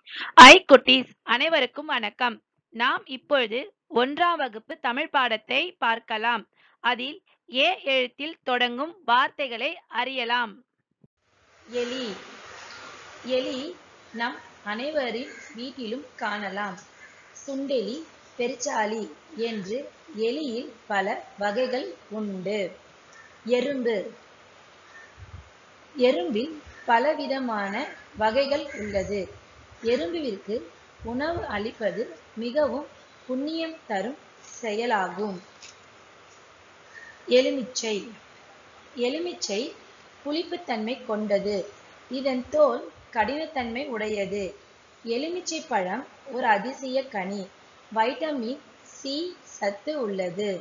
ஐ குட்டீஸ் அனைவருக்கும் வணக்கம் நாம் இப்பொழுது ஒன்றாம் வகுப்பு தமிழ் பாடத்தை பார்க்கலாம் அதில் ஏ எழுத்தில் தொடங்கும் வார்த்தைகளை அறியலாம் எலி எலி நம் அனைவரின் வீட்டிலும் காணலாம் சுண்டெலி பெருச்சாளி என்று எலியில் பல வகைகள் உண்டு எறும்பு எறும்பில் பலவிதமான வகைகள் உள்ளது எறும்புவிற்கு உணவு அளிப்பது மிகவும் புண்ணியம் தரும் செயலாகும் எலுமிச்சை எலுமிச்சை புளிப்புத்தன்மை கொண்டது இதன் தோல் கடினத்தன்மை உடையது எலுமிச்சை பழம் ஒரு அதிசய கனி வைட்டமின் சி சத்து உள்ளது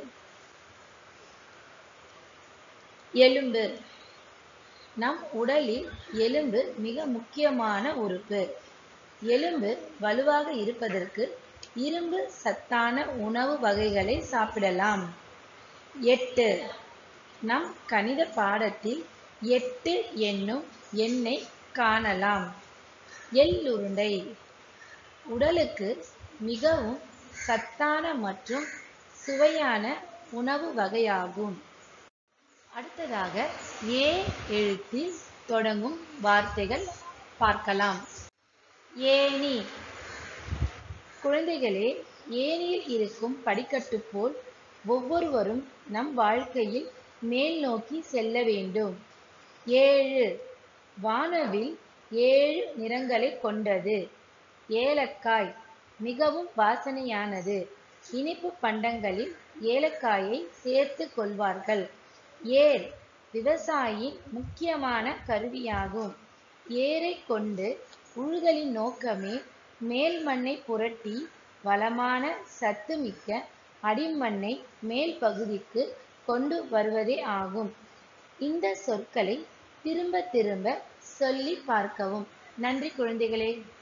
எலும்பு நம் உடலில் எலும்பு மிக முக்கியமான உறுப்பு எலும்பு வலுவாக இருப்பதற்கு இரும்பு சத்தான உணவு வகைகளை சாப்பிடலாம் எட்டு நம் கணித பாடத்தில் எட்டு என்னும் எண்ணை காணலாம் எள்ளுருண்டை உடலுக்கு மிகவும் சத்தான மற்றும் சுவையான உணவு வகையாகும் அடுத்ததாக ஏ எழுத்தில் தொடங்கும் வார்த்தைகள் பார்க்கலாம் ஏணி குழந்தைகளே ஏணியில் இருக்கும் படிக்கட்டு போல் ஒவ்வொருவரும் நம் வாழ்க்கையில் மேல் நோக்கி செல்ல வேண்டும் ஏழு வானவில் ஏழு நிறங்களை கொண்டது ஏலக்காய் மிகவும் வாசனையானது இனிப்பு பண்டங்களில் ஏலக்காயை சேர்த்து கொள்வார்கள் ஏர் விவசாயியின் முக்கியமான கருவியாகும் ஏரை கொண்டு உழுதலின் நோக்கமே மேல் மண்ணை புரட்டி வளமான சத்துமிக்க அடிமண்ணை மேல் பகுதிக்கு கொண்டு வருவதே ஆகும் இந்த சொற்களை திரும்ப திரும்ப சொல்லி பார்க்கவும் நன்றி குழந்தைகளே